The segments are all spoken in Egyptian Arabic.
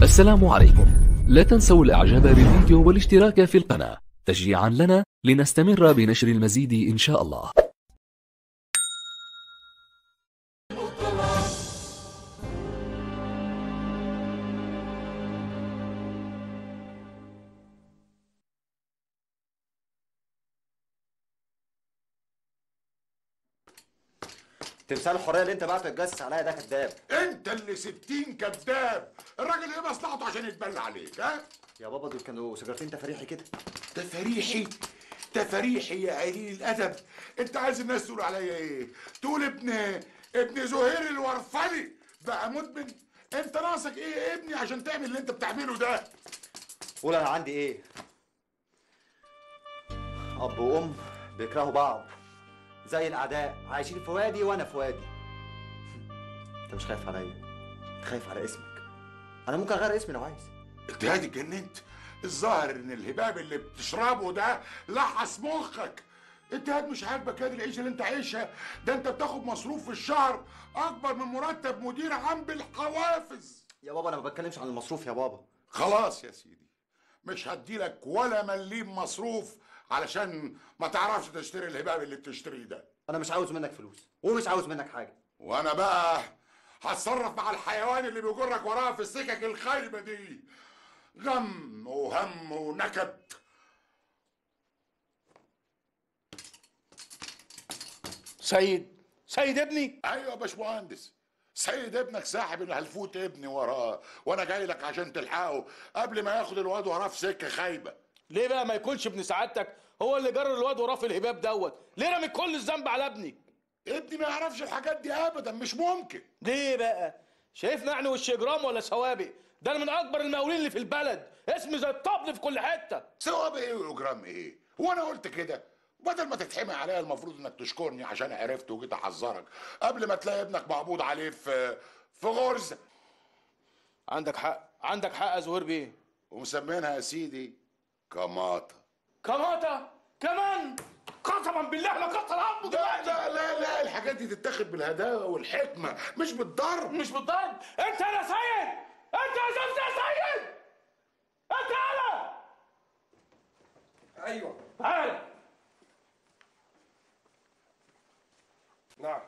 السلام عليكم لا تنسوا الاعجاب بالفيديو والاشتراك في القناة تشجيعا لنا لنستمر بنشر المزيد ان شاء الله تمثال الحريه اللي انت بعته تتجسس عليا ده كذاب انت اللي ستين كذاب الراجل ايه مصلحته عشان يتبلى عليك ها يا بابا دول كانوا سيجارتين تفريحي كده تفريحي تفريحي يا قليل الادب انت عايز الناس تقول عليا ايه تقول ابن ابن زهير الورفلي بقى مدمن انت ناقصك ايه يا ابني عشان تعمل اللي انت بتعمله ده قول انا عندي ايه اب وام بيكرهوا بعض زي الاعداء عايشين في وادي وانا في وادي انت مش خايف عليا انت خايف على اسمك انا ممكن اغير اسمي لو عايز انت هادي اتجننت الظاهر ان الهباب اللي بتشربه ده لحس مخك انت هاد مش عاجبك هادي العيشه اللي انت عايشها ده انت بتاخد مصروف في الشهر اكبر من مرتب مدير عام بالحوافز يا بابا انا ما بتكلمش عن المصروف يا بابا خلاص يا سيدي مش هديلك ولا مليم مصروف علشان ما تعرفش تشتري الهباب اللي بتشتريه ده انا مش عاوز منك فلوس ومش عاوز منك حاجه وانا بقى هتصرف مع الحيوان اللي بيجرك وراها في السكك الخايبه دي غم وهم ونكد سيد سيد ابني ايوه يا باشمهندس سيد ابنك ساحب الهلفوت ابني وراه وانا جاي لك عشان تلحقه قبل ما ياخد الواد وراه في سكه خايبه ليه بقى ما يكونش ابن سعادتك هو اللي جرر الواد وراه في الهباب دوت ليه رمي كل الذنب على ابني ابني ما يعرفش الحاجات دي ابدا مش ممكن ليه بقى شايفنا يعني وش اجرام ولا سوابق ده انا من اكبر المقاولين اللي في البلد اسمي زي الطبل في كل حته سوا بايه والاجرام ايه هو انا قلت كده بدل ما تتحمي عليا المفروض انك تشكرني عشان عرفت وجيت احذرك قبل ما تلاقي ابنك مقبوض عليه في في غرزه عندك حق عندك حق يا زهير بيه ومسمينها يا سيدي كماطه كماتا كمان قسما بالله لا قتل عبده لا لا لا لا الحاجات دي تتاخد بالهداوه والحكمه مش بالضرب مش بالضرب انت يا سيد انت يا زفت يا سيد انت انا ايوه تعال نعم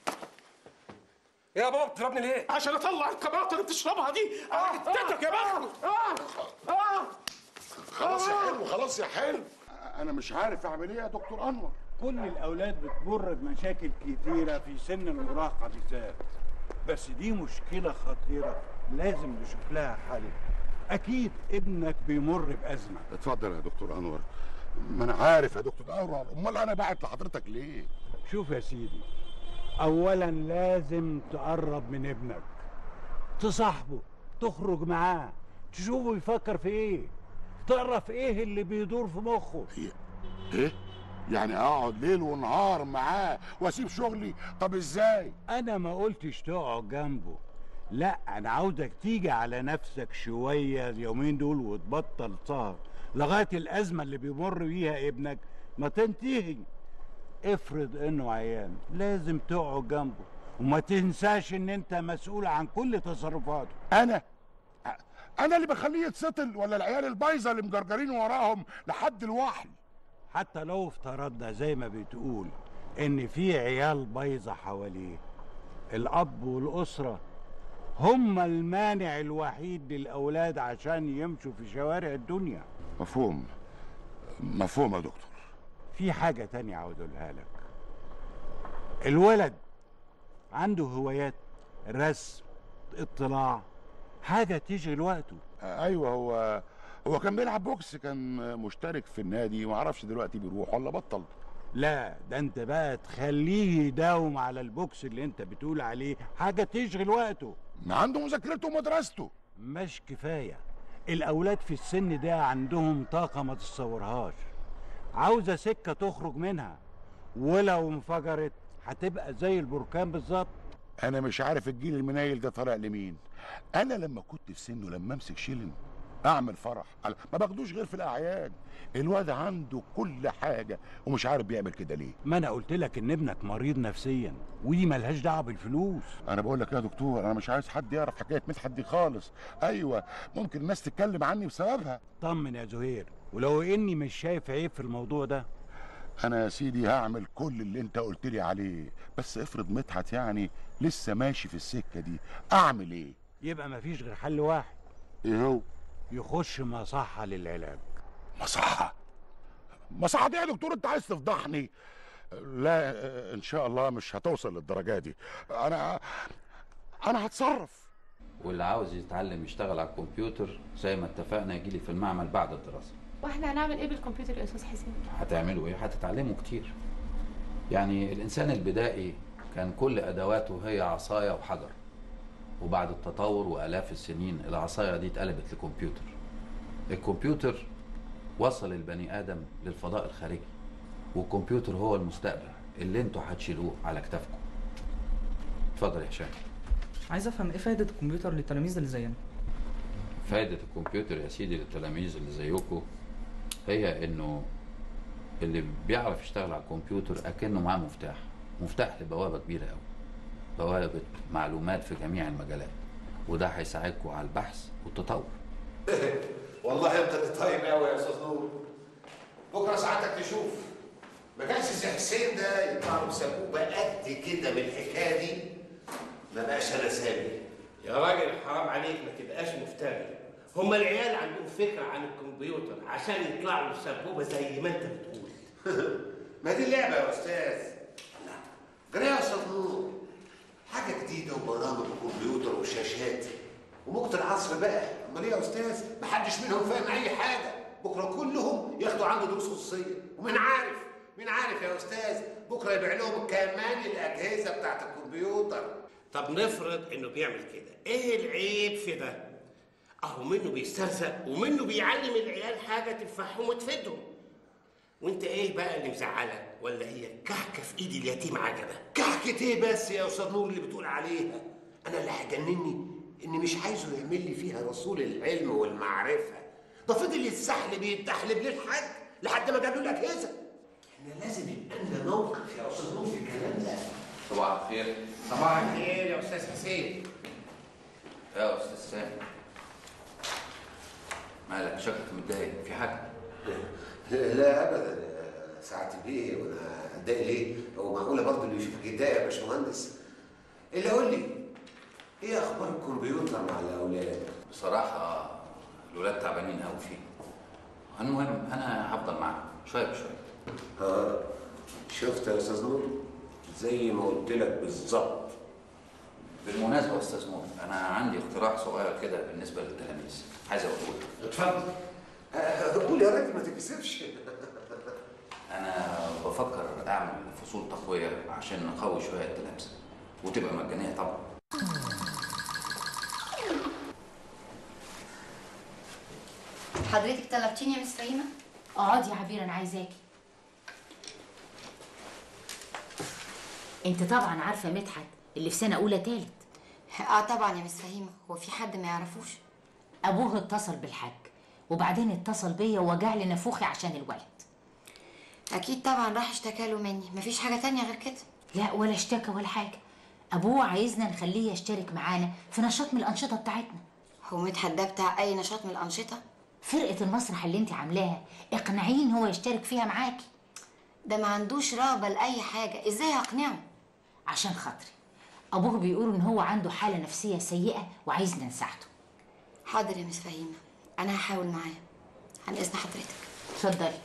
يا بابا بتضربني ليه؟ عشان اطلع الكباطه اللي بتشربها دي انا جدتك يا بخت خلاص يا حلو خلاص يا حلو انا مش عارف اعمل ايه يا دكتور انور كل الأولاد بتمر بمشاكل كتيرة في سن المراهقة بالذات بس دي مشكلة خطيرة لازم نشوف لها حل أكيد ابنك بيمر بأزمة اتفضل يا دكتور انور ما انا عارف يا دكتور انور امال انا باعت لحضرتك ليه شوف يا سيدي أولا لازم تقرب من ابنك تصاحبه تخرج معاه تشوفه يفكر في ايه تعرف ايه اللي بيدور في مخه ايه يعني اقعد ليل ونهار معاه واسيب شغلي طب ازاي انا ما قلتش تقعد جنبه لا انا عاوزك تيجي على نفسك شويه اليومين دول وتبطل سهر لغايه الازمه اللي بيمر بيها ابنك ما تنتهي افرض انه عيان لازم تقعد جنبه وما تنساش ان انت مسؤول عن كل تصرفاته انا انا اللي بخليه يتسطل ولا العيال البايظه اللي مجرجرين وراهم لحد الوحل حتى لو افترضنا زي ما بتقول ان في عيال بايظه حواليه الاب والاسره هم المانع الوحيد للاولاد عشان يمشوا في شوارع الدنيا مفهوم مفهوم يا دكتور في حاجه تانية عاوز اقولها لك الولد عنده هوايات رسم اطلاع حاجه تشغل وقته ايوه هو هو كان بيلعب بوكس كان مشترك في النادي ما اعرفش دلوقتي بيروح ولا بطل لا ده انت بقى تخليه يداوم على البوكس اللي انت بتقول عليه حاجه تشغل وقته ما عنده مذاكرته ومدرسته مش كفايه الاولاد في السن ده عندهم طاقه ما تتصورهاش عاوزه سكه تخرج منها ولو انفجرت هتبقى زي البركان بالظبط انا مش عارف الجيل المنايل ده طالع لمين انا لما كنت في سنه لما امسك شيلن اعمل فرح على- ما باخدوش غير في الاعياد الواد عنده كل حاجه ومش عارف بيعمل كده ليه ما انا قلت لك ان ابنك مريض نفسيا ودي ملهاش دعوه بالفلوس انا بقول لك يا دكتور انا مش عايز حد يعرف حكايه مدحت دي خالص ايوه ممكن الناس تتكلم عني بسببها طمن يا زهير ولو اني مش شايف عيب في الموضوع ده انا يا سيدي هعمل كل اللي انت قلت لي عليه بس افرض مدحت يعني لسه ماشي في السكه دي اعمل ايه يبقى مفيش غير حل واحد ايه هو يخش مصحه للعلاج مصحة مصحة دي يا دكتور انت عايز تفضحني لا ان شاء الله مش هتوصل للدرجة دي انا انا هتصرف واللي عاوز يتعلم يشتغل على الكمبيوتر زي ما اتفقنا يجي لي في المعمل بعد الدراسة واحنا هنعمل ايه بالكمبيوتر يا استاذ حسين هتعملوا ايه هتتعلموا كتير يعني الانسان البدائي كان كل ادواته هي عصاية وحجر وبعد التطور والاف السنين العصاية دي اتقلبت لكمبيوتر الكمبيوتر وصل البني ادم للفضاء الخارجي والكمبيوتر هو المستقبل اللي انتوا هتشيلوه على كتافكم اتفضل يا هشام عايز افهم ايه فايده الكمبيوتر للتلاميذ اللي زينا فايدة الكمبيوتر يا سيدي للتلاميذ اللي زيكم هي انه اللي بيعرف يشتغل على الكمبيوتر اكنه معاه مفتاح مفتاح لبوابة كبيرة قوي بوابة معلومات في جميع المجالات وده هيساعدكم على البحث والتطور والله انت اللي طيب قوي يا استاذ نور بكره ساعتك تشوف ما كانش زي حسين ده يطلع له سبوبه قد كده من الحكايه دي ما بقاش انا سامي يا راجل حرام عليك ما تبقاش مفتري هما العيال عندهم فكره عن الكمبيوتر عشان يطلعوا سبوبه زي ما انت بتقول ما دي اللعبه يا استاذ جري يا استاذ نور حاجه جديده وبرامج وكمبيوتر وشاشات وموجة العصر بقى امال ايه يا استاذ محدش منهم فاهم اي حاجه بكره كلهم ياخدوا عنده دروس خصوصيه ومين عارف مين عارف يا استاذ بكره يبيع لهم كمان الاجهزه بتاعت الكمبيوتر طب نفرض انه بيعمل كده ايه العيب في ده اهو منه بيستهزأ ومنه بيعلم العيال حاجه تنفعهم وتفيدهم وانت ايه بقى اللي مزعلك ولا هي كحكه في ايد اليتيم عجبه كحكة ايه بس يا استاذ نور اللي بتقول عليها انا اللي هيجنني اني مش عايزه يعمل لي فيها رسول العلم والمعرفه ده فضل يتسحلب يتدحلب للحد لحد ما جابوا له الاجهزه احنا لازم يبقى لنا موقف يا استاذ نور في الكلام ده صباح الخير صباح الخير يا استاذ حسين يا استاذ سامي مالك شكلك متضايق في حاجة لا ابدا يا ساعة بيه وانا اتضايق ليه؟ هو معقوله برضه اللي يشوفك يتضايق يا باشمهندس؟ اللي قول لي ايه اخبار الكمبيوتر مع الاولاد؟ بصراحة الولاد تعبانين قوي فيه المهم انا هفضل معاهم شوية بشوية اه شفت يا استاذ نور؟ زي ما قلت لك بالظبط بالمناسبة يا استاذ نور انا عندي اقتراح صغير كده بالنسبة للتلاميذ عايز اقوله لك اتفضل آه، قول يا راجل ما تكسفش انا بفكر اعمل فصول تقوية عشان نقوي شوية التلامذة وتبقى مجانية طبعا حضرتك طلبتيني يا مس فهيمه اقعدي يا عبير انا عايزاكي انت طبعا عارفه مدحت اللي في سنه اولى تالت اه طبعا يا مس فهيمه هو في حد ما يعرفوش ابوه اتصل بالحاج وبعدين اتصل بيا ووجع لي نافوخي عشان الولد اكيد طبعا راح اشتكى له مني مفيش حاجه تانية غير كده لا ولا اشتكى ولا حاجه ابوه عايزنا نخليه يشترك معانا في نشاط من الانشطه بتاعتنا هو مدحت ده بتاع اي نشاط من الانشطه فرقه المسرح اللي انت عاملاها اقنعيه ان هو يشترك فيها معاكي ده ما عندوش رغبه لاي حاجه ازاي هقنعه عشان خاطري ابوه بيقول ان هو عنده حاله نفسيه سيئه وعايزنا نساعده حاضر يا مس فهيمه انا هحاول معاه عن اذن حضرتك اتفضلي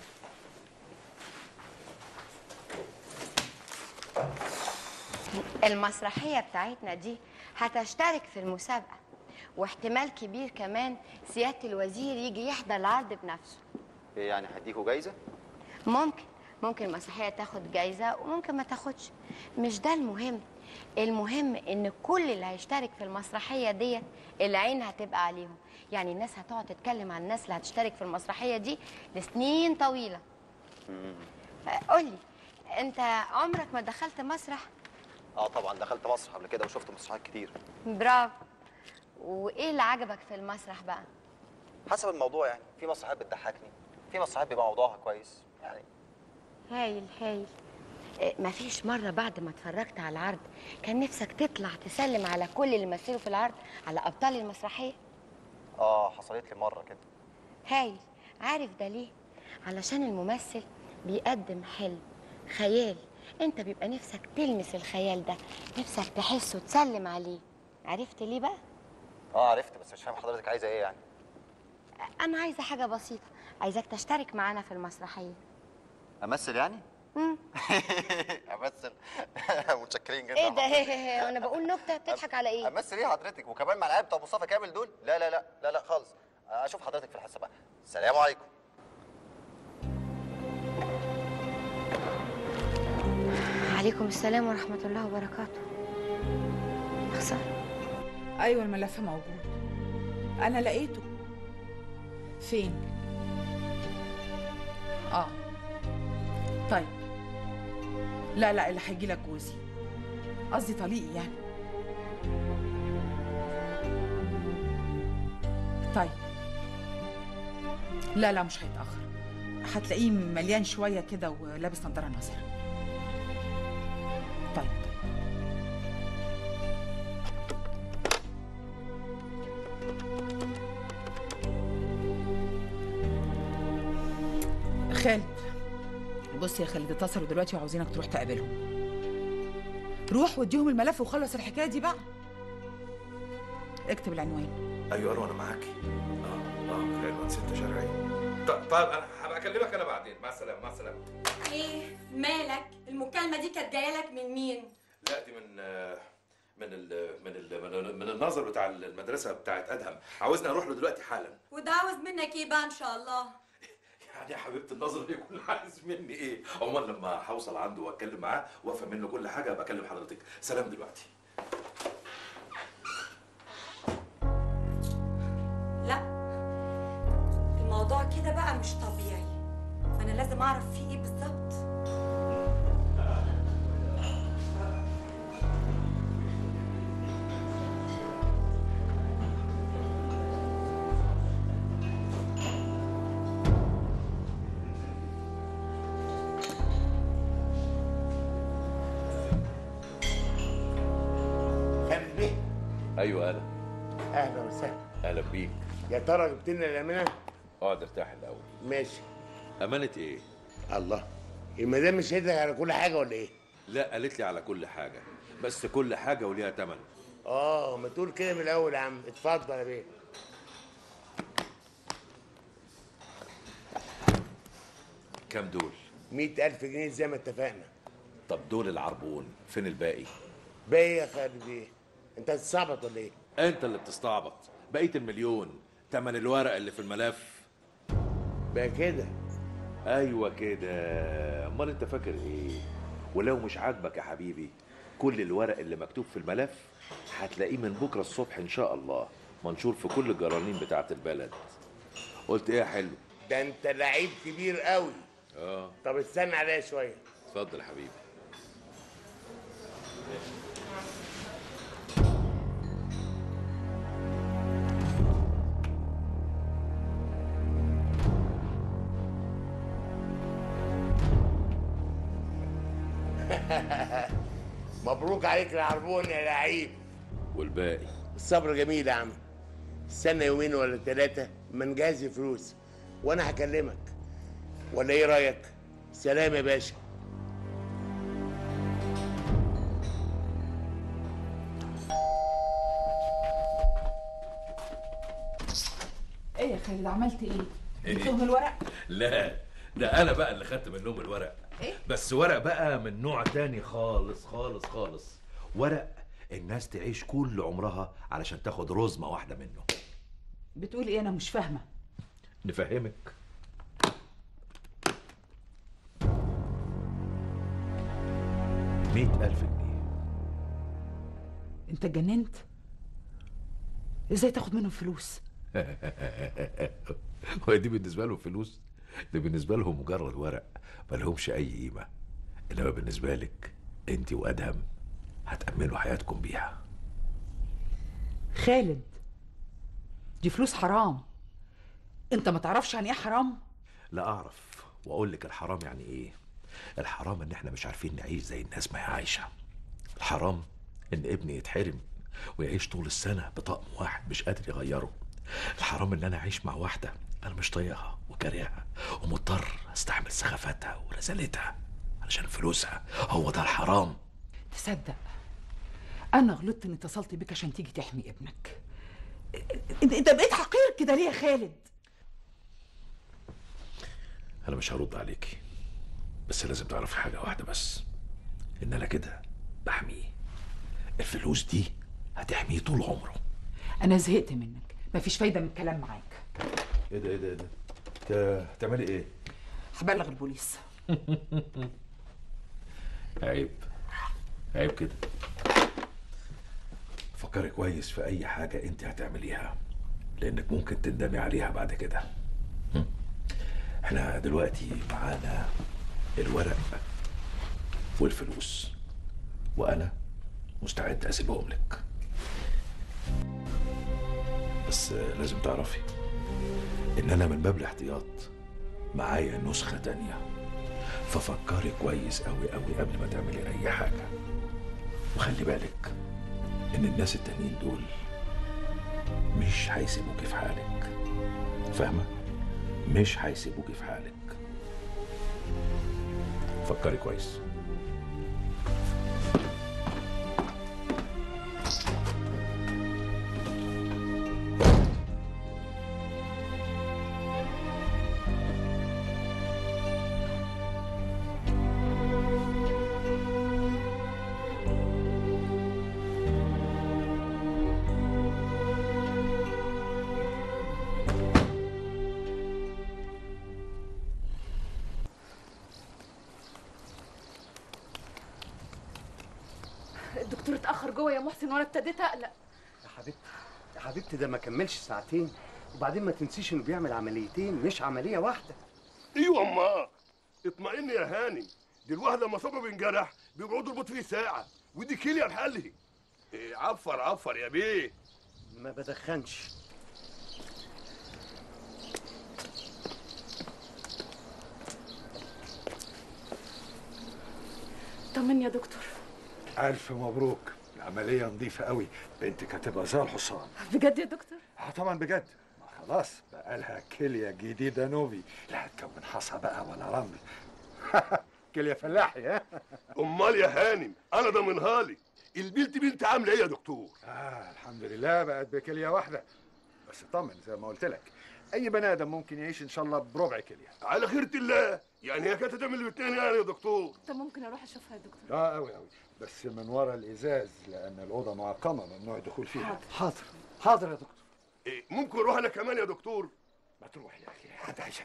المسرحية بتاعتنا دي هتشترك في المسابقة واحتمال كبير كمان سيادة الوزير يجي يحضر العرض بنفسه ايه يعني هديكوا جايزه ممكن ممكن المسرحية تاخد جايزة وممكن ما تاخدش مش ده المهم المهم ان كل اللي هيشترك في المسرحية ديت العين هتبقى عليهم يعني الناس هتقعد تتكلم عن الناس اللي هتشترك في المسرحية دي لسنين طويلة قولي انت عمرك ما دخلت مسرح اه طبعا دخلت مسرح قبل كده وشفت مسرحيات كتير برافو وايه اللي عجبك في المسرح بقى حسب الموضوع يعني في مسرحيات بتضحكني في مسرحيات بيبقى موضوعها كويس يعني هايل هايل إيه، مفيش مرة بعد ما اتفرجت على العرض كان نفسك تطلع تسلم على كل اللي مثلوا في العرض على أبطال المسرحية اه حصلت لي مره كده هايل عارف ده ليه؟ علشان الممثل بيقدم حلم خيال انت بيبقى نفسك تلمس الخيال ده نفسك تحسه تسلم عليه عرفت ليه بقى؟ اه عرفت بس مش فاهم حضرتك عايزه ايه يعني أنا عايزة حاجة بسيطة عايزاك تشترك معانا في المسرحية امثل يعني مم. امثل متشكرين جدا ايه ده انا بقول نكتة بتضحك على ايه؟ امثل ايه حضرتك وكمان مع العيال بتوع مصطفى كامل دول لا لا لا لا لا خالص اشوف حضرتك في الحصه بقى السلام عليكم عليكم السلام ورحمة الله وبركاته خسارة ايوه الملف موجود انا لقيته فين اه طيب لا لا اللي هيجي لك جوزي قصدي طليقي يعني طيب لا لا مش هيتاخر هتلاقيه مليان شويه كده ولابس نضاره نظر طيب خالد بص يا خالد اتصلوا دلوقتي وعاوزينك تروح تقابلهم روح واديهم الملف وخلص الحكايه دي بقى اكتب العنوان ايوه انا معاكي اه اه حلوه ست شرعيه طيب طيب انا هبقى اكلمك انا بعدين مع السلامه مع السلامه ايه مالك المكالمه دي كانت جايه لك من مين لا دي من آه، من ال من ال من, ال من الناظر بتاع المدرسه بتاعت ادهم عاوزني اروح له دلوقتي حالا وده عاوز منك ايه بقى ان شاء الله يعني يا حبيبه الناظر يكون عايز مني ايه عموما لما هوصل عنده واتكلم معاه وافهم منه كل حاجه بكلم حضرتك سلام دلوقتي لا الموضوع كده بقى مش طبيعي انا لازم اعرف فيه ايه بالظبط خالد بيه ايوه انا اهلا وسهلا اهلا بيك يا ترى جبت لنا الامانه اقعد ارتاح الاول ماشي امانه ايه الله المدام مش هيدلك على كل حاجه ولا ايه لا قالت لي على كل حاجه بس كل حاجه وليها ثمن اه ما تقول كده من الاول يا عم اتفضل يا بيه كام دول مئة ألف جنيه زي ما اتفقنا طب دول العربون فين الباقي باقي يا خالد ايه انت هتستعبط ولا ايه انت اللي بتستعبط بقيه المليون تمن الورق اللي في الملف بقى كده ايوه كده امال انت فاكر ايه ولو مش عاجبك يا حبيبي كل الورق اللي مكتوب في الملف هتلاقيه من بكره الصبح ان شاء الله منشور في كل الجرانين بتاعه البلد قلت ايه يا حلو ده انت لعيب كبير قوي اه طب استنى عليا شويه اتفضل يا حبيبي مبروك عليك العربون يا لعيب والباقي الصبر جميل يا عم استنى يومين ولا ثلاثة ما نجهز الفلوس وانا هكلمك ولا ايه رايك سلام يا باشا ايه يا خالد عملت ايه؟ إيه؟ جبتهم الورق؟ لا ده انا بقى اللي خدت منهم الورق ايه؟ بس ورق بقى من نوع تاني خالص خالص خالص ورق الناس تعيش كل عمرها علشان تاخد رزمه واحده منه بتقول ايه انا مش فاهمه نفهمك مئة ألف جنيه انت اتجننت ازاي تاخد منهم فلوس هو دي بالنسبة لهم فلوس ده بالنسبة لهم مجرد ورق ملهمش أي قيمة إنما بالنسبة لك أنت وأدهم هتأمنوا حياتكم بيها خالد دي فلوس حرام انت ما تعرفش يعني ايه حرام لا اعرف واقول لك الحرام يعني ايه الحرام ان احنا مش عارفين نعيش زي الناس ما هي عايشه الحرام ان ابني يتحرم ويعيش طول السنه بطقم واحد مش قادر يغيره الحرام ان انا اعيش مع واحده انا مش طايقها وكارهها ومضطر استحمل سخافتها ورزالتها علشان فلوسها هو ده الحرام تصدق انا غلطت اني اتصلت بيك عشان تيجي تحمي ابنك انت انت بقيت حقير كده ليه يا خالد انا مش هرد عليكي بس لازم تعرفي حاجه واحده بس ان انا كده بحميه الفلوس دي هتحميه طول عمره انا زهقت منك مفيش فايده من الكلام معاك ايه ده ايه ده ايه ده انت هتعملي ايه هبلغ البوليس عيب عيب كده فكري كويس في اي حاجه انت هتعمليها لانك ممكن تندمي عليها بعد كده هم؟ احنا دلوقتي معانا الورق والفلوس وانا مستعد اسيبهم لك بس لازم تعرفي ان انا من باب الاحتياط معايا نسخه تانية ففكري كويس قوي قوي قبل ما تعملي اي حاجه وخلي بالك ان الناس التانيين دول مش هيسيبوكي في حالك فاهمه مش هيسيبوكي في حالك فكري كويس الدكتور اتاخر جوه يا محسن وانا ابتديت اقلق يا حبيبتي يا حبيبتي ده ما كملش ساعتين وبعدين ما تنسيش انه بيعمل عمليتين مش عمليه واحده ايوه اما اطمئن يا هانم دي الواحده لما صبر بينجرح بيقعدوا يربط فيه ساعه ودي كيليا بحالها إيه عفر عفر يا بيه ما بدخنش طمني يا دكتور ألف مبروك العملية نظيفة قوي بنتك هتبقى زي الحصان بجد يا دكتور اه طبعا بجد ما خلاص بقى لها كلية جديدة نوفي لا هتكون حصى بقى ولا رمل كلية فلاحي ها امال يا هانم انا ضامنها لي البنت بنت عامله ايه يا دكتور آه الحمد لله بقت بكلية واحدة بس طمن زي ما قلت لك أي بني آدم ممكن يعيش إن شاء الله بربع كلية على خيرة الله يعني هي كانت هتعمل الاثنين يعني يا دكتور طب ممكن اروح اشوفها يا دكتور اه قوي قوي بس من ورا الإزاز لأن الأوضة معقمة ممنوع الدخول فيها حاضر حاضر يا دكتور إيه ممكن اروح انا كمان يا دكتور ما تروح يا أخي حد عايزك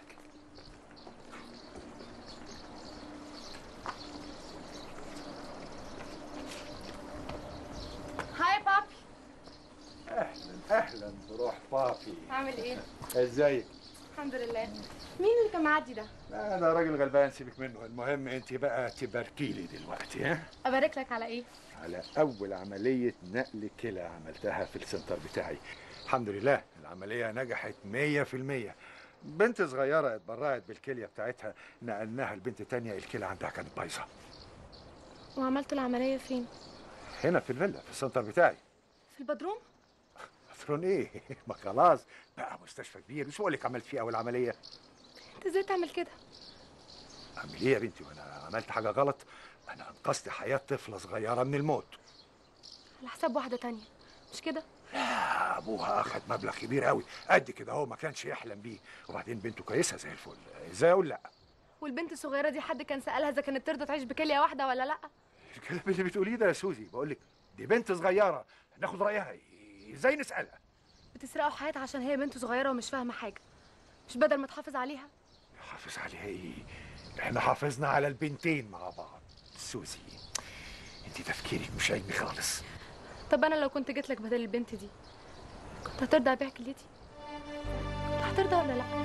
هاي بابي أهلا أهلا بروح بابي عامل ايه ازيك الحمد لله مين اللي كان معدي ده لا ده راجل غلبان سيبك منه المهم انت بقى تباركي لي دلوقتي ها ابارك لك على ايه على اول عمليه نقل كلى عملتها في السنتر بتاعي الحمد لله العمليه نجحت 100% بنت صغيره اتبرعت بالكليه بتاعتها نقلناها لبنت تانية الكلى عندها كانت بايظه وعملت العمليه فين هنا في الفيلا في السنتر بتاعي في البدروم مفرون ايه ما خلاص بقى مستشفى كبير مش بقول لك عملت فيه اول عمليه انت ازاي تعمل كده اعمل ايه يا بنتي وانا عملت حاجه غلط انا انقذت حياه طفله صغيره من الموت على حساب واحده تانية مش كده لا ابوها اخد مبلغ كبير قوي قد كده هو ما كانش يحلم بيه وبعدين بنته كويسه زي الفل ازاي اقول لا والبنت الصغيره دي حد كان سالها اذا كانت ترضى تعيش بكليه واحده ولا لا الكلام اللي بتقوليه ده يا سوزي بقول لك دي بنت صغيره ناخد رايها ازاي نسالها بتسرقوا حياتها عشان هي بنت صغيره ومش فاهمه حاجه مش بدل ما تحافظ عليها حافظ عليها ايه احنا حافظنا على البنتين مع بعض سوزي انت تفكيرك مش علمي خالص طب انا لو كنت جيت لك بدل البنت دي كنت هترضى ابيع كليتي كنت هترضى ولا لا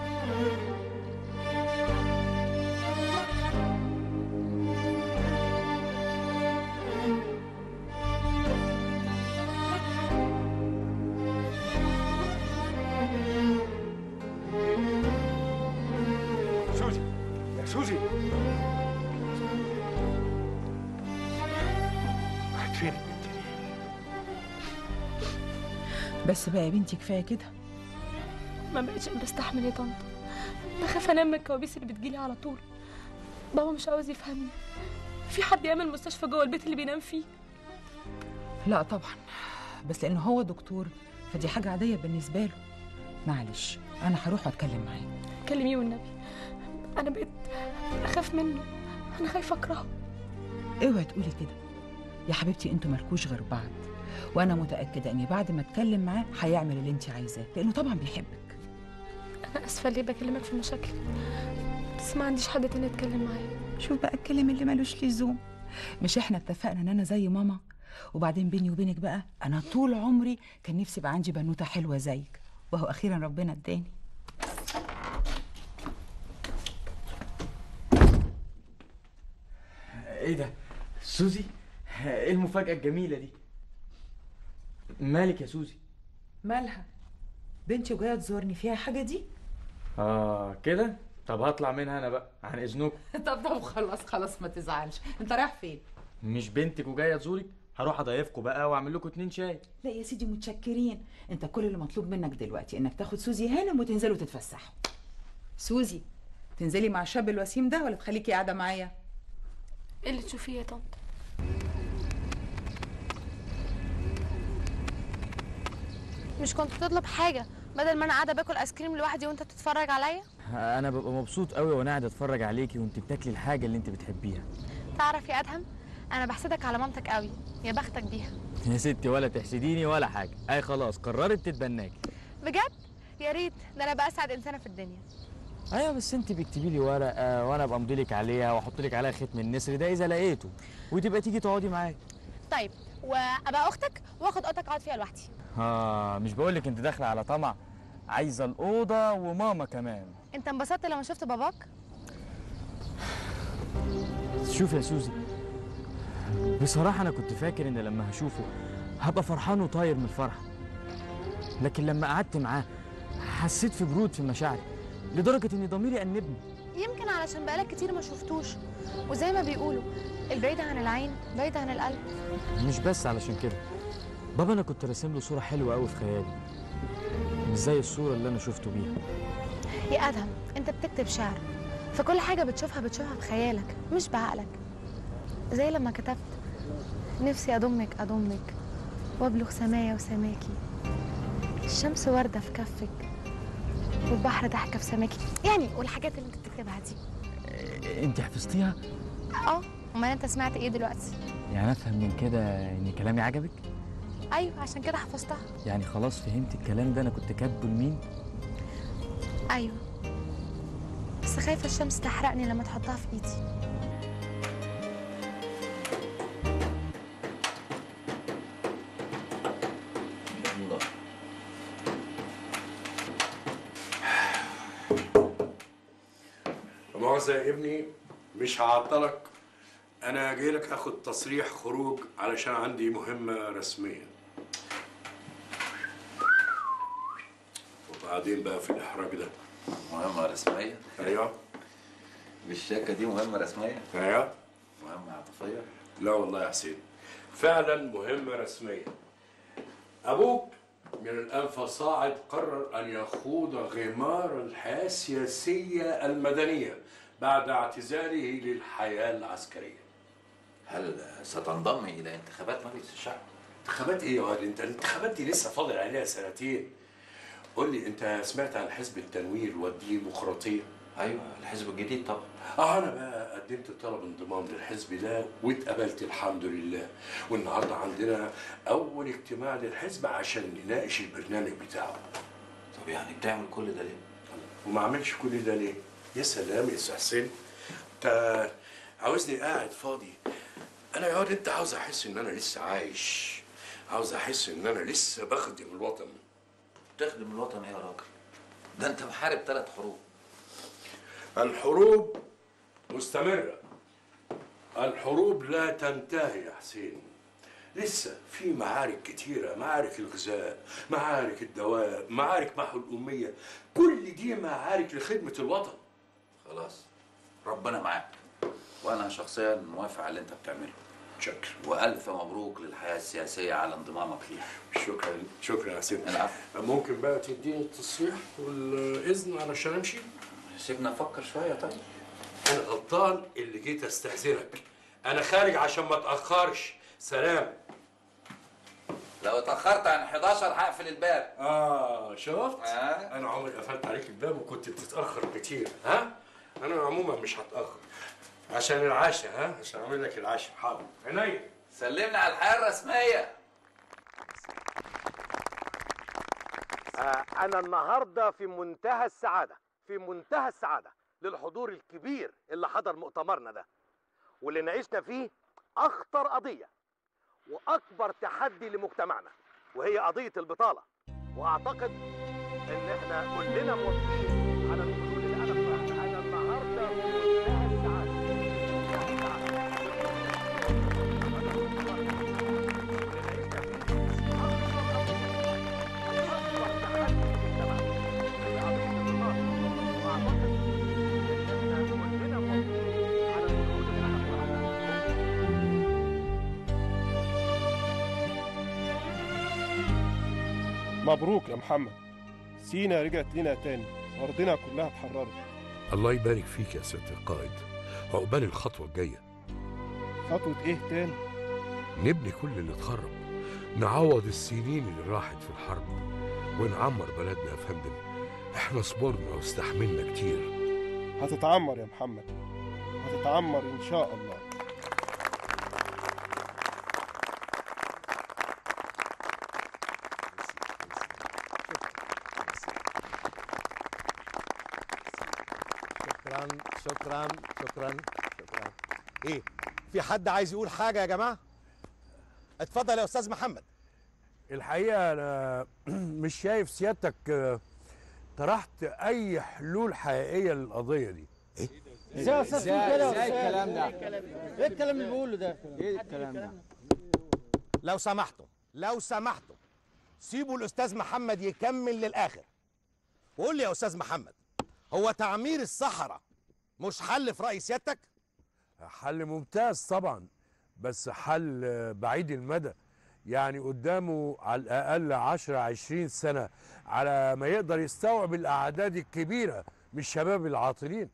بس بقى يا بنتي كفايه كده ما بقتش قادرة استحمل يا طنط بخاف انام من الكوابيس اللي بتجيلي على طول بابا مش عاوز يفهمني في حد يعمل مستشفى جوه البيت اللي بينام فيه لا طبعا بس لانه هو دكتور فدي حاجه عاديه بالنسبه له معلش انا هروح واتكلم معاه كلميه والنبي انا بقيت اخاف منه انا خايفه اكرهه اوعي تقولي كده يا حبيبتي انتوا مالكوش غير بعض وانا متاكده اني بعد ما اتكلم معاه هيعمل اللي انت عايزاه لانه طبعا بيحبك انا اسفه ليه بكلمك في مشاكل بس ما عنديش حد تاني اتكلم معاه شوف بقى الكلام اللي ملوش لزوم مش احنا اتفقنا ان انا زي ماما وبعدين بيني وبينك بقى انا طول عمري كان نفسي يبقى عندي بنوته حلوه زيك وهو اخيرا ربنا اداني ايه ده سوزي ايه المفاجأة الجميلة دي مالك يا سوزي مالها بنتي وجايه تزورني فيها حاجه دي اه كده طب هطلع منها انا بقى عن اذنكم طب طب خلاص خلاص ما تزعلش انت رايح فين مش بنتك وجايه تزورك هروح اضيفكم بقى واعمل لكم اتنين شاي لا يا سيدي متشكرين انت كل اللي مطلوب منك دلوقتي انك تاخد سوزي هانم وتنزلوا تتفسحوا سوزي تنزلي مع الشاب الوسيم ده ولا تخليكي قاعده معايا ايه اللي تشوفيه يا طنط مش كنت تطلب حاجه بدل ما انا قاعده باكل ايس كريم لوحدي وانت بتتفرج عليا انا ببقى مبسوط قوي وانا قاعد اتفرج عليكي وانت بتاكلي الحاجه اللي انت بتحبيها تعرف يا ادهم انا بحسدك على مامتك قوي يا بختك بيها يا ستي ولا تحسديني ولا حاجه اي خلاص قررت تتبناكي بجد يا ريت ده انا بقى اسعد انسانه في الدنيا ايوه بس انت بتكتبي لي ورقه وانا ابقى امضي لك عليها واحط لك عليها ختم النسر ده اذا لقيته وتبقى تيجي تقعدي معايا طيب وابقى اختك واخد اوضتك اقعد فيها لوحدي اه مش بقول لك انت داخله على طمع عايزه الاوضه وماما كمان انت انبسطت لما شفت باباك شوف يا سوزي بصراحة أنا كنت فاكر إن لما هشوفه هبقى فرحان وطاير من الفرحة لكن لما قعدت معاه حسيت في برود في مشاعري لدرجة إن ضميري أنبني يمكن علشان بقالك كتير ما شفتوش وزي ما بيقولوا البعيد عن العين بعيد عن القلب مش بس علشان كده بابا أنا كنت راسم له صورة حلوة أوي في خيالي مش زي الصورة اللي أنا شفته بيها يا ادهم انت بتكتب شعر فكل حاجه بتشوفها بتشوفها بخيالك مش بعقلك زي لما كتبت نفسي اضمك اضمك وابلغ سمايا وسماكي الشمس ورده في كفك والبحر ضحكه في سماكي يعني والحاجات اللي انت بتكتبها دي أنت حفظتيها؟ اه امال انت سمعت ايه دلوقتي يعني أفهم من كده إن كلامي عجبك؟ ايوه عشان كده حفظتها يعني خلاص فهمت الكلام ده أنا كنت كاتبه لمين؟ ايوه بس خايفه الشمس تحرقني لما تحطها في ايدي الله مؤاخذة يا ابني مش هعطلك أنا جاي لك آخد تصريح خروج علشان عندي مهمة رسمية وبعدين بقى في الإحراج ده مهمة رسمية؟ أيوه بالشياكة دي مهمة رسمية؟ أيوه مهمة عاطفية؟ لا والله يا حسين فعلا مهمة رسمية أبوك من الآن فصاعد قرر أن يخوض غمار الحياة السياسية المدنية بعد اعتزاله للحياة العسكرية هل ستنضم إلى انتخابات مجلس الشعب؟ انتخابات ايه يا واد انت الانتخابات دي لسه فاضل عليها سنتين قول لي انت سمعت عن حزب التنوير والديمقراطيه ايوه الحزب الجديد طبعا اه انا بقى قدمت طلب انضمام للحزب ده واتقبلت الحمد لله والنهارده عندنا اول اجتماع للحزب عشان نناقش البرنامج بتاعه طب يعني بتعمل كل ده ليه؟ وما اعملش كل ده ليه؟ يا سلام يا أستاذ حسين انت عاوزني قاعد فاضي انا يا واد انت عاوز احس ان انا لسه عايش عاوز احس ان انا لسه بخدم الوطن تخدم الوطن ايه يا راجل؟ ده انت محارب ثلاث حروب الحروب مستمرة الحروب لا تنتهي يا حسين لسه في معارك كتيرة معارك الغذاء معارك الدواء معارك محو الأمية كل دي معارك لخدمة الوطن خلاص ربنا معاك وانا شخصيا موافق على اللي انت بتعمله شكرا والف مبروك للحياه السياسيه على انضمامك ليها شكرا شكرا يا سيدي العفو ممكن بقى تديني التصريح والاذن علشان امشي سيبنا نفكر شويه طيب انا غلطان اللي جيت استاذنك انا خارج عشان ما اتاخرش سلام لو اتاخرت عن 11 هقفل الباب اه شفت آه. انا عمري قفلت عليك الباب وكنت بتتاخر كتير ها انا عموما مش هتاخر عشان العشاء ها عشان اعمل لك العشاء حاضر عينيا سلمنا على الحياه الرسميه آه، أنا النهاردة في منتهى السعادة في منتهى السعادة للحضور الكبير اللي حضر مؤتمرنا ده واللي ناقشنا فيه أخطر قضية وأكبر تحدي لمجتمعنا وهي قضية البطالة وأعتقد إن إحنا كلنا موافقين على الحلول اللي أنا اقترحتها. أنا النهاردة في منتهى مبروك يا محمد سينا رجعت لنا تاني أرضنا كلها اتحررت الله يبارك فيك يا سياده القائد عقبال الخطوه الجايه خطوة إيه تاني؟ نبني كل اللي اتخرب نعوض السنين اللي راحت في الحرب ونعمر بلدنا يا فندم احنا صبرنا واستحملنا كتير هتتعمر يا محمد هتتعمر إن شاء الله شكرا شكرا شكرا شكرا ايه في حد عايز يقول حاجه يا جماعه اتفضل يا استاذ محمد الحقيقه انا مش شايف سيادتك آه، طرحت اي حلول حقيقيه للقضيه دي ايه ازاي يا استاذ تقول كده يا ازاي أستاذ؟ الكلام ده؟ ايه الكلام اللي بيقوله ده ايه الكلام ده لو سمحتم لو سمحتم سيبوا الاستاذ محمد يكمل للاخر وقول لي يا استاذ محمد هو تعمير الصحراء مش حل في راي سيادتك حل ممتاز طبعا بس حل آه، بعيد المدى يعني قدامه على الاقل 10 20 سنه على ما يقدر يستوعب الاعداد الكبيره من الشباب العاطلين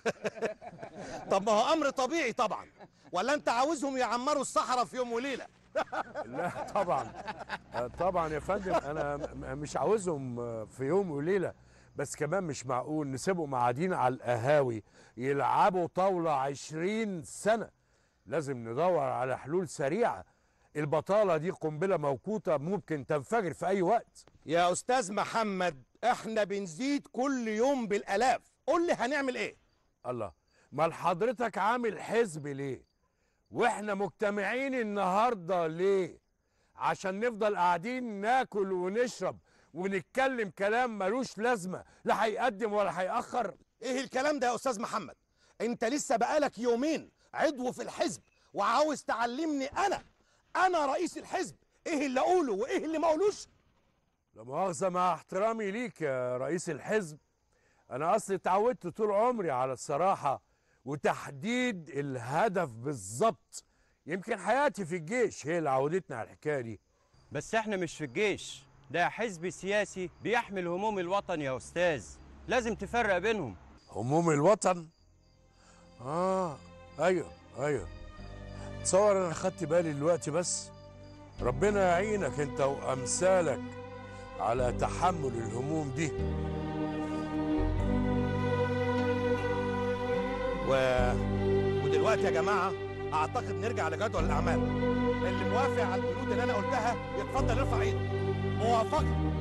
طب ما هو امر طبيعي طبعا ولا انت عاوزهم يعمروا الصحراء في يوم وليله لا طبعا آه، طبعا يا فندم انا م- م- مش عاوزهم آه، في يوم وليله بس كمان مش معقول نسيبهم قاعدين على القهاوي يلعبوا طاوله عشرين سنه لازم ندور على حلول سريعه البطاله دي قنبله موقوته ممكن تنفجر في اي وقت يا استاذ محمد احنا بنزيد كل يوم بالالاف قول لي هنعمل ايه الله ما حضرتك عامل حزب ليه واحنا مجتمعين النهارده ليه عشان نفضل قاعدين ناكل ونشرب ونتكلم كلام ملوش لازمه لا هيقدم ولا هيأخر ايه الكلام ده يا استاذ محمد انت لسه بقالك يومين عضو في الحزب وعاوز تعلمني انا انا رئيس الحزب ايه اللي اقوله وايه اللي ما اقولوش لا مؤاخذه مع احترامي ليك يا رئيس الحزب انا اصلي اتعودت طول عمري على الصراحه وتحديد الهدف بالظبط يمكن حياتي في الجيش هي اللي عودتني على الحكايه دي بس احنا مش في الجيش ده حزب سياسي بيحمل هموم الوطن يا استاذ لازم تفرق بينهم هموم الوطن اه ايوه ايوه تصور انا خدت بالي دلوقتي بس ربنا يعينك انت وامثالك على تحمل الهموم دي و... ودلوقتي يا جماعه اعتقد نرجع لجدول الاعمال اللي موافق على البنود اللي انا قلتها يتفضل يرفع ايده موافقه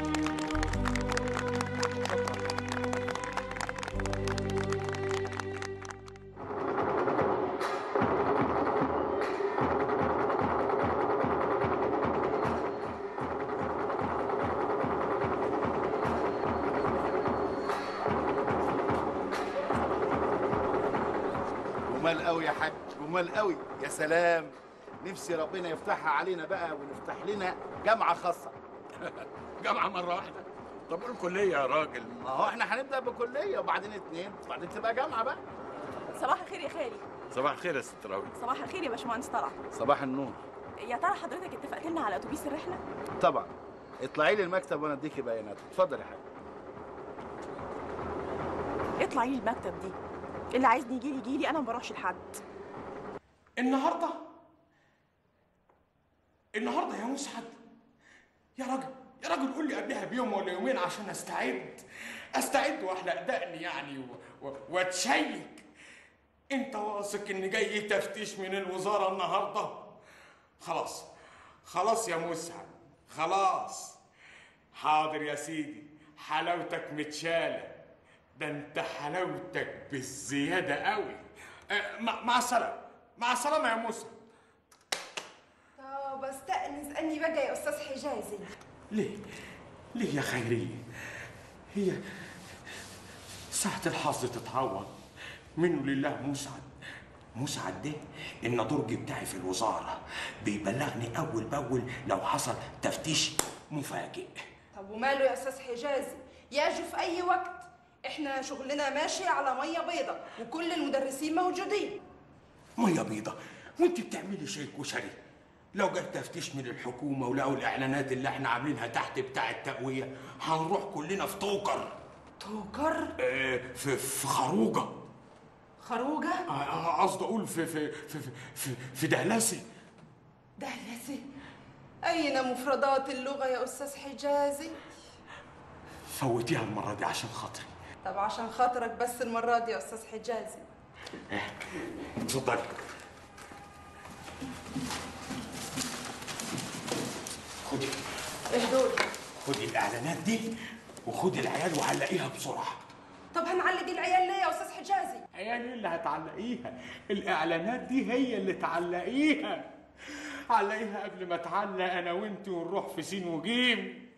جمال قوي يا حاج جمال قوي يا سلام نفسي ربنا يفتحها علينا بقى ونفتح لنا جامعه خاصه جامعه مره واحده طب قول كليه يا راجل ما هو احنا هنبدا بكليه وبعدين اتنين وبعدين تبقى جامعه بقى صباح الخير يا خالي صباح الخير يا ست راوي صباح الخير يا باشمهندس طلعت صباح النور يا ترى حضرتك اتفقت لنا على اتوبيس الرحله طبعا اطلعي لي المكتب وانا اديكي بيانات اتفضل يا حاج اطلعي لي المكتب دي اللي عايزني يجي لي يجي لي انا ما بروحش لحد النهارده النهارده يا مسعد يا راجل يا راجل قول لي قبلها بيوم ولا يومين عشان استعد استعد واحلق دقني يعني و- و- واتشيك انت واثق ان جاي تفتيش من الوزاره النهارده خلاص خلاص يا مسعد خلاص حاضر يا سيدي حلاوتك متشاله ده انت حلاوتك بالزياده قوي أه، مع مع السلامه مع السلامه يا مسعد طب استأنس اني بقى يا استاذ حجازي ليه؟ ليه يا خيرية؟ هي ساعة الحظ تتعوض منه لله مسعد مسعد ده النضرج بتاعي في الوزارة بيبلغني أول بأول لو حصل تفتيش مفاجئ طب وماله يا استاذ حجازي ياجوا في اي وقت احنا شغلنا ماشي على ميه بيضة وكل المدرسين موجودين مية بيضة وانت بتعملي شيء كشري لو جت تفتيش من الحكومة ولقوا الإعلانات اللي احنا عاملينها تحت بتاع التقوية هنروح كلنا في توكر توكر؟ اه في, في خروجة خروجه آه، قصدي أقول في في في في, في, في دهلسي دهلسي اين مفردات اللغه يا استاذ حجازي فوتيها المرة دي عشان خاطري طب عشان خاطرك بس المره دي يا استاذ حجازي اتفضلي خدي ايه دول خدي الإعلانات دي وخدي العيال وعلقيها بسرعة طب هنعلق العيال ليه يا استاذ حجازي عيال ايه اللي هتعلقيها الإعلانات دي هي اللي تعلقيها علقيها قبل ما اتعلق أنا وأنت ونروح في سين وجيم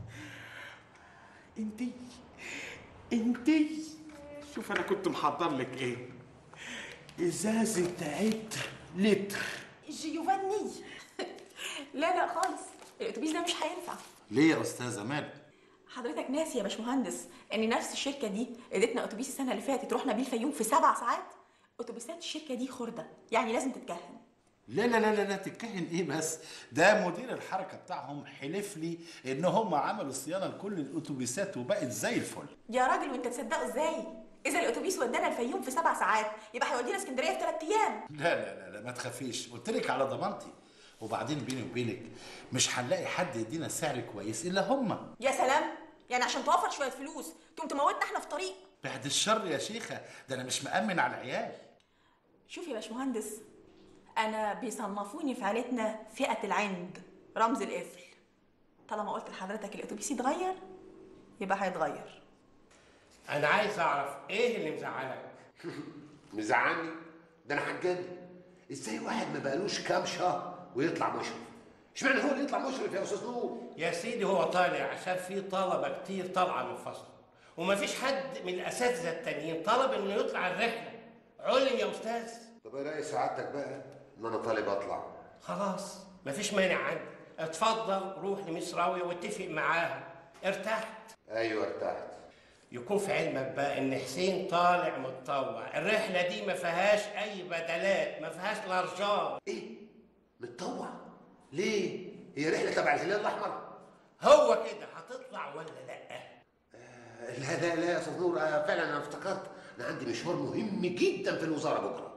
انتي انتي شوف أنا كنت محضر لك إيه إزازة عطر لتر جيوفاني لا لا خالص الاتوبيس ده مش هينفع ليه يا استاذه مالك حضرتك ناسي يا باشمهندس ان نفس الشركه دي ادتنا اتوبيس السنه اللي فاتت رحنا بيه الفيوم في سبع ساعات اتوبيسات الشركه دي خرده يعني لازم تتكهن لا لا لا لا لا تتكهن ايه بس ده مدير الحركه بتاعهم حلف لي ان هم عملوا صيانه لكل الاتوبيسات وبقت زي الفل يا راجل وانت تصدقه ازاي اذا الاتوبيس ودانا الفيوم في سبع ساعات يبقى هيودينا اسكندريه في ثلاث ايام لا لا لا, لا ما تخافيش قلت لك على ضمانتي وبعدين بيني وبينك مش هنلاقي حد يدينا سعر كويس الا هم يا سلام يعني عشان توفر شويه فلوس تقوم تموتنا احنا في طريق بعد الشر يا شيخه ده انا مش مأمن على العيال شوف يا باشمهندس انا بيصنفوني في عيلتنا فئه العند رمز القفل طالما قلت لحضرتك الاتوبيس يتغير يبقى هيتغير انا عايز اعرف ايه اللي مزعلك مزعلني ده انا هتجنن ازاي واحد ما بقالوش كام شهر ويطلع مشرف اشمعنى هو اللي يطلع مشرف يا استاذ نور يا سيدي هو طالع عشان في طلبه كتير طالعه من فصله ومفيش حد من الاساتذه التانيين طلب انه يطلع الرحله علم يا استاذ طب ايه راي سعادتك بقى ان انا طالب اطلع خلاص مفيش مانع عندي اتفضل روح لميس راويه واتفق معاها ارتحت ايوه ارتحت يكون في علمك بقى ان حسين طالع متطوع الرحله دي ما فيهاش اي بدلات ما فيهاش لارجات ايه متطوع ليه هي رحله تبع الهلال الاحمر هو كده هتطلع ولا لا لا لا لا يا استاذ نور آه، فعلا انا افتكرت انا عندي مشوار مهم جدا في الوزاره بكره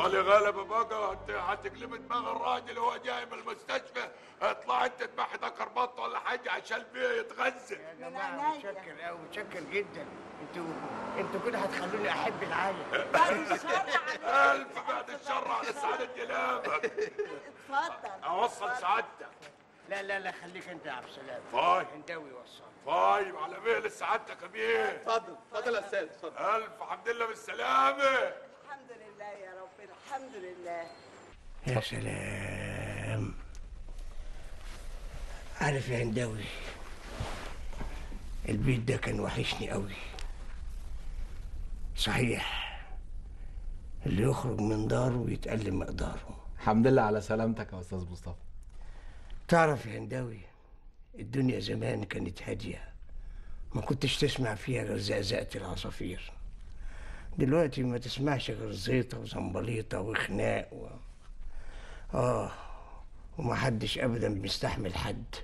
بطلي غلبة بقى هت- هتقلبي دماغ الراجل وهو جاي من المستشفى اطلع انت تبحي ده كربط ولا حاجة عشان بيه يتغذى يا جماعه متشكر قوي متشكر جدا انتوا انتوا كده هتخلوني احب العالم ألف بعد الشر على سعادة جنابك اتفضل أوصل سعادتك لا لا لا خليك انت يا عبد السلام فاي هنداوي وصل طيب على مهل سعادتك يا بيه اتفضل اتفضل يا استاذ اتفضل ألف حمد لله بالسلامة الحمد لله يا ربنا الحمد لله يا سلام عارف يا هنداوي البيت ده كان وحشني قوي صحيح اللي يخرج من داره يتألم مقداره الحمد لله على سلامتك يا استاذ مصطفى تعرف يا هنداوي الدنيا زمان كانت هادية ما كنتش تسمع فيها غير زقزقة العصافير دلوقتي ما تسمعش غير زيطة وزنبليطة وخناق و... آه ومحدش أبدا بيستحمل حد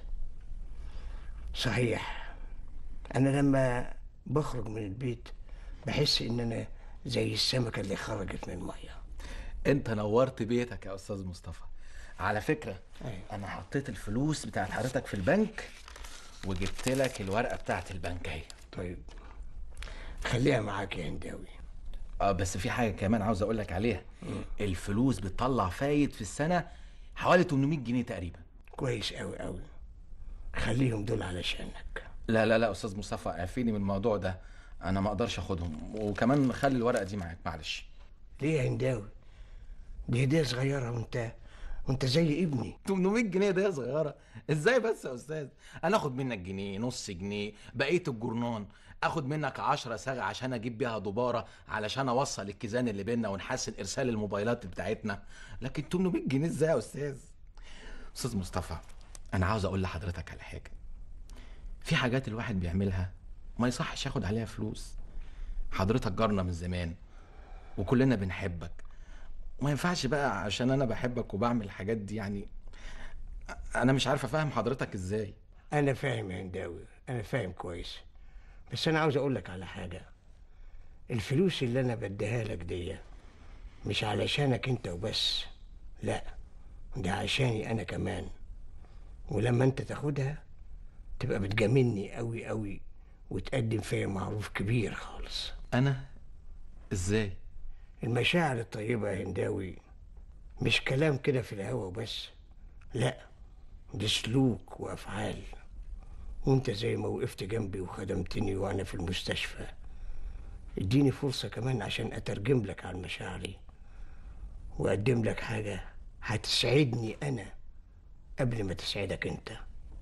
صحيح أنا لما بخرج من البيت بحس إن أنا زي السمكة اللي خرجت من المية انت نورت بيتك يا استاذ مصطفى على فكره انا حطيت الفلوس بتاعت حضرتك في البنك وجبت لك الورقه بتاعت البنك اهي طيب خليها معاك يا هنداوي اه بس في حاجه كمان عاوز اقول لك عليها الفلوس بتطلع فايد في السنه حوالي 800 جنيه تقريبا كويس قوي قوي خليهم دول علشانك لا لا لا استاذ مصطفى عافيني من الموضوع ده انا ما اقدرش اخدهم وكمان خلي الورقه دي معاك معلش ليه يا هنداوي دي هدية صغيرة وانت وانت زي ابني 800 جنيه ده صغيره ازاي بس يا استاذ انا اخد منك جنيه نص جنيه بقيه الجرنان اخد منك 10 صاغ عشان اجيب بيها دباره علشان اوصل الكيزان اللي بينا ونحسن ارسال الموبايلات بتاعتنا لكن 800 جنيه ازاي يا استاذ استاذ مصطفى انا عاوز اقول لحضرتك على حاجه في حاجات الواحد بيعملها ما يصحش ياخد عليها فلوس حضرتك جارنا من زمان وكلنا بنحبك وما ينفعش بقى عشان انا بحبك وبعمل الحاجات دي يعني انا مش عارف افهم حضرتك ازاي انا فاهم يا هنداوي انا فاهم كويس بس انا عاوز اقول لك على حاجة الفلوس اللي انا بديها لك دي مش علشانك انت وبس لا ده عشاني انا كمان ولما انت تاخدها تبقى بتجاملني قوي قوي وتقدم فيا معروف كبير خالص انا ازاي المشاعر الطيبة يا هنداوي مش كلام كده في الهوا وبس لا دي سلوك وأفعال وانت زي ما وقفت جنبي وخدمتني وانا في المستشفى اديني فرصة كمان عشان اترجم لك عن مشاعري واقدم لك حاجة هتسعدني انا قبل ما تسعدك انت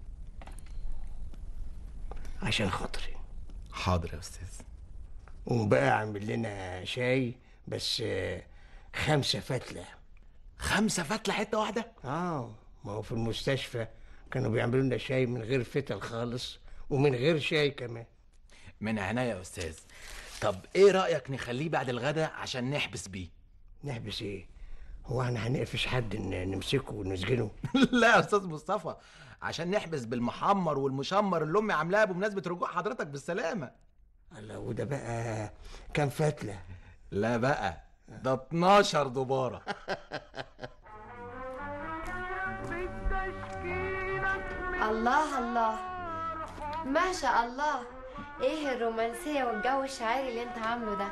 عشان خاطري حاضر يا استاذ قوم بقى اعمل لنا شاي بس آه، خمسة فتلة خمسة فتلة حتة واحدة؟ اه ما هو في المستشفى كانوا بيعملوا لنا شاي من غير فتل خالص ومن غير شاي كمان من عناية يا استاذ طب ايه رايك نخليه بعد الغداء عشان نحبس بيه نحبس ايه هو احنا هنقفش حد ن- نمسكه ونسجنه لا يا استاذ مصطفى عشان نحبس بالمحمر والمشمر اللي امي عاملاها بمناسبه رجوع حضرتك بالسلامه الله وده بقى كام فتله لا بقى ده 12 دباره الله الله ما شاء الله ايه الرومانسية والجو الشاعري اللي انت عامله ده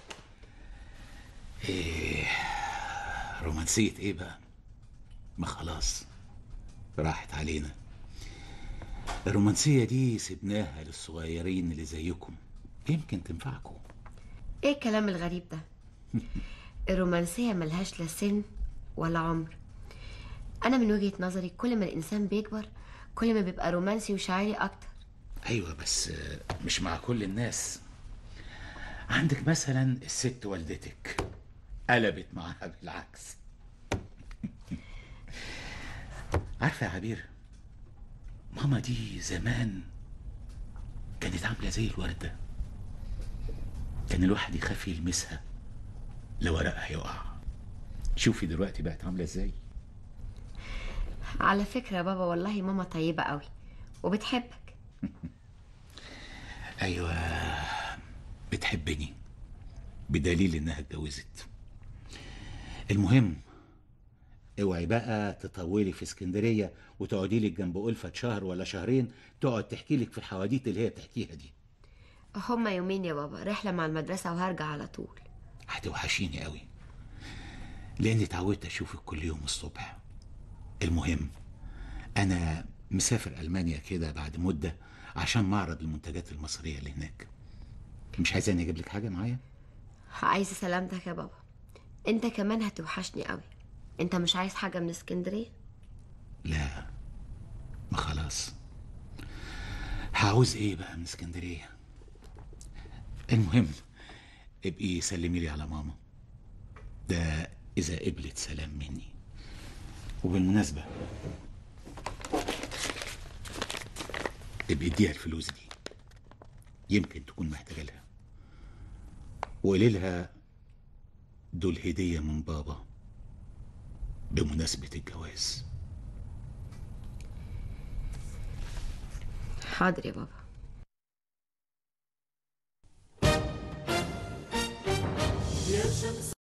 ايه رومانسية ايه بقى ما خلاص راحت علينا الرومانسية دي سيبناها للصغيرين اللي زيكم يمكن تنفعكم ايه الكلام الغريب ده الرومانسية ملهاش لا سن ولا عمر انا من وجهة نظري كل ما الانسان بيكبر كل ما بيبقى رومانسي وشاعري اكتر ايوه بس مش مع كل الناس عندك مثلا الست والدتك قلبت معاها بالعكس عارفه يا عبير ماما دي زمان كانت عامله زي الورده كان الواحد يخاف يلمسها لو ورقها يقع شوفي دلوقتي بقت عامله ازاي على فكرة يا بابا والله ماما طيبة قوي وبتحبك ايوه بتحبني بدليل انها اتجوزت المهم اوعي بقى تطولي في اسكندريه وتقعدي لك جنب ألفة شهر ولا شهرين تقعد تحكي لك في الحواديت اللي هي بتحكيها دي هما يومين يا بابا رحلة مع المدرسة وهرجع على طول هتوحشيني قوي لاني اتعودت اشوفك كل يوم الصبح المهم انا مسافر المانيا كده بعد مده عشان معرض المنتجات المصريه اللي هناك مش عايزاني اجيب لك حاجه معايا عايزة سلامتك يا بابا انت كمان هتوحشني قوي انت مش عايز حاجة من اسكندرية لا ما خلاص هعوز ايه بقى من اسكندريه المهم ابقي سلمي لي على ماما ده اذا قبلت سلام مني وبالمناسبه ابقي اديها الفلوس دي يمكن تكون محتاجه لها وقولي لها دول هديه من بابا بمناسبه الجواز حاضر يا بابا يا شمس